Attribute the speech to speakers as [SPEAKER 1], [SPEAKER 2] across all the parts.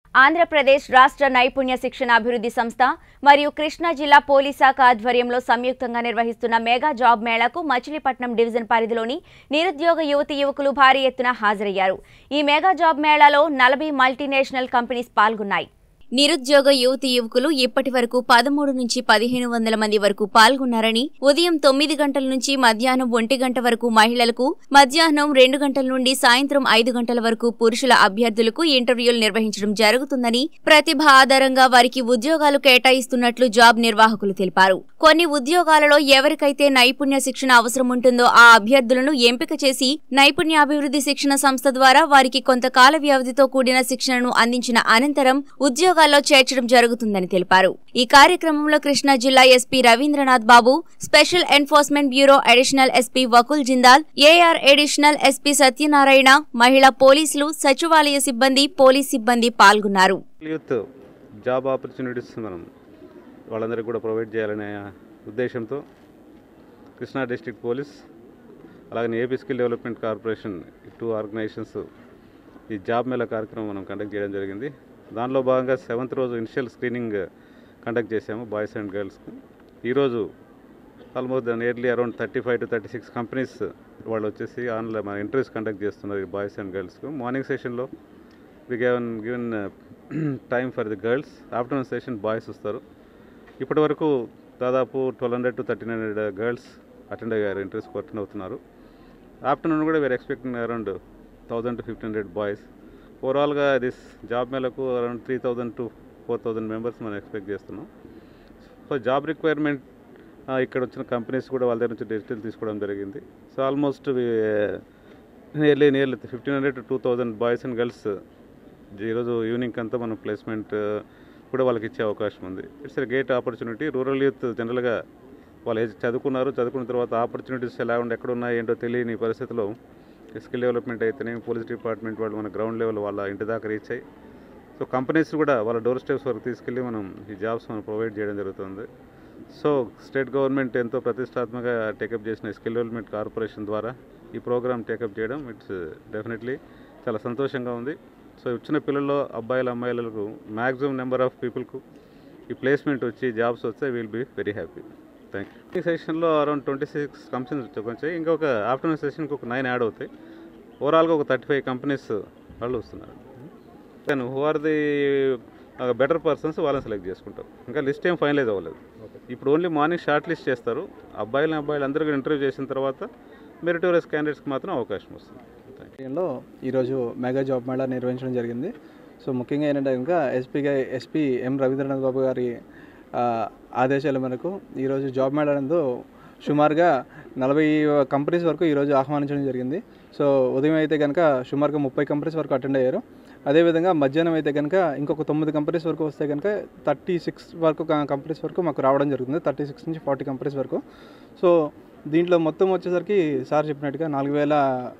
[SPEAKER 1] ఆంధ్రప్రదేశ్ రాష్ట్ర నైపుణ్య శిక్షణ అభివృద్ధి సంస్థ మరియు కృష్ణా జిల్లా పోలీస్ శాఖ ఆధ్వర్యంలో సంయుక్తంగా నిర్వహిస్తున్న మెగా జాబ్ మేళాకు మచిలీపట్నం డివిజన్ పరిధిలోని నిరుద్యోగ యువతి యువకులు భారీ ఎత్తున హాజరయ్యారు ఈ మెగా జాబ్ మేళాలో నలభై మల్టీనేషనల్ కంపెనీస్ పాల్గొన్నాయి నిరుద్యోగ యువతి యువకులు ఇప్పటి వరకు పదమూడు నుంచి పదిహేను వందల మంది వరకు పాల్గొన్నారని ఉదయం తొమ్మిది గంటల నుంచి మధ్యాహ్నం ఒంటి గంట వరకు మహిళలకు మధ్యాహ్నం రెండు గంటల నుండి సాయంత్రం ఐదు గంటల వరకు పురుషుల అభ్యర్థులకు ఇంటర్వ్యూలు నిర్వహించడం జరుగుతుందని ప్రతిభ ఆధారంగా వారికి ఉద్యోగాలు కేటాయిస్తున్నట్లు జాబ్ నిర్వాహకులు తెలిపారు కొన్ని ఉద్యోగాలలో ఎవరికైతే నైపుణ్య శిక్షణ అవసరం ఉంటుందో ఆ అభ్యర్థులను ఎంపిక చేసి నైపుణ్యాభివృద్ధి శిక్షణ సంస్థ ద్వారా వారికి కొంతకాల వ్యవధితో కూడిన శిక్షణను అందించిన అనంతరం ఉద్యోగాల్లో చేర్చడం జరుగుతుందని తెలిపారు ఈ కార్యక్రమంలో కృష్ణా జిల్లా SP Ravindranath Babu special enforcement bureau additional SP Vakul Jindal AR additional SP Satyanarayana మహిళా పోలీసులు సచివాలయ సిబ్బంది పోలీస్ సిబ్బంది పాల్గొన్నారు
[SPEAKER 2] యూత్ జాబ్ ఆపర్చునిటీస్ మనం వాళ్ళందరికీ కూడా ప్రొవైడ్ చేయాలనే ఉద్దేశంతో కృష్ణా డిస్ట్రిక్ట్ పోలీస్ అలాగే ఏపీ స్కిల్ డెవలప్మెంట్ కార్పొరేషన్ ఈ టూ ఆర్గనైజేషన్స్ ఈ జాబ్ మేళా కార్యక్రమం మనం కండక్ట్ చేయడం జరిగింది దానిలో భాగంగా సెవెంత్ రోజు ఇనిషియల్ స్క్రీనింగ్ కండక్ట్ చేసాము బాయ్స్ అండ్ గర్ల్స్కి ఈరోజు almost nearly around thirty five to thirty six companies వాళ్ళు వచ్చేసి ఆన్లైన్ మన ఇంటర్వ్యూస్ కండక్ట్ చేస్తున్నారు ఈ బాయ్స్ అండ్ గర్ల్స్కు మార్నింగ్ సెషన్లో we given given time for the girls afternoon session boys వస్తారు ఇప్పటి వరకు దాదాపు twelve hundred to thirteen hundred girls attend అయ్యారు ఇంటర్వ్యూస్కి అటెండ్ అవుతున్నారు ఆఫ్టర్నూన్ కూడా we're expecting around thousand to fifteen hundred boys ఓవరాల్గా దిస్ జాబ్ మేళకు around three thousand to four thousand members మనం ఎక్స్పెక్ట్ చేస్తున్నాం సో జాబ్ రిక్వైర్మెంట్ ఇక్కడ వచ్చిన కంపెనీస్ కూడా వాళ్ళ దగ్గర నుంచి డెసిషన్ తీసుకోవడం జరిగింది so almost nearly nearly fifteen hundred to two thousand boys and girls ఈరోజు ఈవినింగ్ అంతా మనం ప్లేస్మెంట్ కూడా వాళ్ళకి ఇచ్చే అవకాశం ఉంది it's a great opportunity rural youth జనరల్గా వాళ్ళు ఏజ్ చదువుకున్నారు చదువుకున్న తర్వాత ఆపర్చునిటీస్ ఎలా ఉండి ఎక్కడ ఉన్నాయి ఏంటో తెలియని పరిస్థితిలో స్కిల్ డెవలప్మెంట్ అయితేనే పోలీస్ డిపార్ట్మెంట్ వాళ్ళు మన గ్రౌండ్ లెవెల్ వాళ్ళ ఇంటి దాకా రీచ్ అయ్యి సో కంపెనీస్ కూడా వాళ్ళ డోర్ స్టెప్స్ వరకు తీసుకెళ్ళి మనం ఈ జాబ్స్ మనం ప్రొవైడ్ చేయడం జరుగుతుంది సో స్టేట్ గవర్నమెంట్ ఎంతో ప్రతిష్టాత్మకంగా టేకప్ చేసిన స్కిల్ డెవలప్మెంట్ కార్పొరేషన్ ద్వారా ఈ ప్రోగ్రామ్ టేకప్ చేయడం ఇట్స్ డెఫినెట్లీ చాలా సంతోషంగా ఉంది సో వచ్చిన పిల్లల్లో అబ్బాయిల అమ్మాయిలకు మ్యాక్సిమం నెంబర్ ఆఫ్ పీపుల్కు ఈ ప్లేస్మెంట్ వచ్చి జాబ్స్ వస్తే will be very happy thank you ఈ సెషన్లో అరౌండ్ ట్వంటీ సిక్స్ కంపెనీస్ వచ్చాయి ఇంకొక ఆఫ్టర్నూన్ సెషన్కి ఒక నైన్ యాడ్ అవుతాయి ఓవరాల్గా ఒక థర్టీ ఫైవ్ కంపెనీస్ వాళ్ళు వస్తున్నారు then who are the better persons వాళ్ళని సెలెక్ట్ చేసుకుంటారు ఇంకా లిస్ట్ ఏం ఫైనలైజ్ అవ్వలేదు ఇప్పుడు ఓన్లీ మార్నింగ్ షార్ట్ లిస్ట్ చేస్తారు అబ్బాయిలు అబ్బాయిలు అందరికీ ఇంటర్వ్యూ చేసిన తర్వాత మెరిటోరియస్ క్యాండిడేట్స్కి మాత్రం అవకాశం వస్తుంది థ్యాంక్ యూ
[SPEAKER 3] లో ఈరోజు మెగా జాబ్ మేళా నిర్వహించడం జరిగింది సో ముఖ్యంగా ఏంటంటే కనుక ఎస్పీగా ఎస్పీ ఎం రవీంద్రనాథ్ బాబు గారి ఆ, ఆదేశాల మేరకు ఈరోజు జాబ్ మేళా నందు సుమారుగా నలభై కంపెనీస్ వరకు ఈరోజు ఆహ్వానించడం జరిగింది సో ఉదయం అయితే కనుక సుమారుగా ముప్పై కంపెనీస్ వరకు అటెండ్ అయ్యారు అదేవిధంగా మధ్యాహ్నం అయితే కనుక ఇంకొక తొమ్మిది కంపెనీస్ వరకు వస్తే కనుక థర్టీ సిక్స్ వరకు కంపెనీస్ వరకు మాకు రావడం జరుగుతుంది థర్టీ సిక్స్ నుంచి ఫార్టీ కంపెనీస్ వరకు సో దీంట్లో మొత్తం వచ్చేసరికి సార్ చెప్పినట్టుగా నాలుగు వేల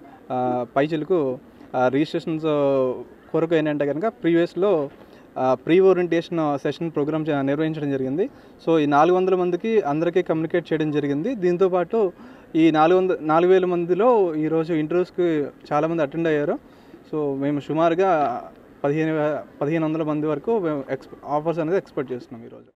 [SPEAKER 3] పైచలకు రిజిస్ట్రేషన్స్ కొరకు ఏంటంటే కనుక ప్రీవియస్లో ప్రీ ఓరియంటేషన్ సెషన్ ప్రోగ్రామ్ చే- నిర్వహించడం జరిగింది సో ఈ నాలుగు వందల మందికి అందరికీ కమ్యూనికేట్ చేయడం జరిగింది దీంతోపాటు ఈ నాలుగు వంద నాలుగు వేల మందిలో ఈరోజు ఇంటర్వ్యూస్కి చాలామంది అటెండ్ అయ్యారు సో మేము సుమారుగా పదిహేను వే- పదిహేను వందల మంది వరకు మేము ఎక్స్ ఆఫర్స్ అనేది ఎక్స్పెక్ట్ చేస్తున్నాం ఈరోజు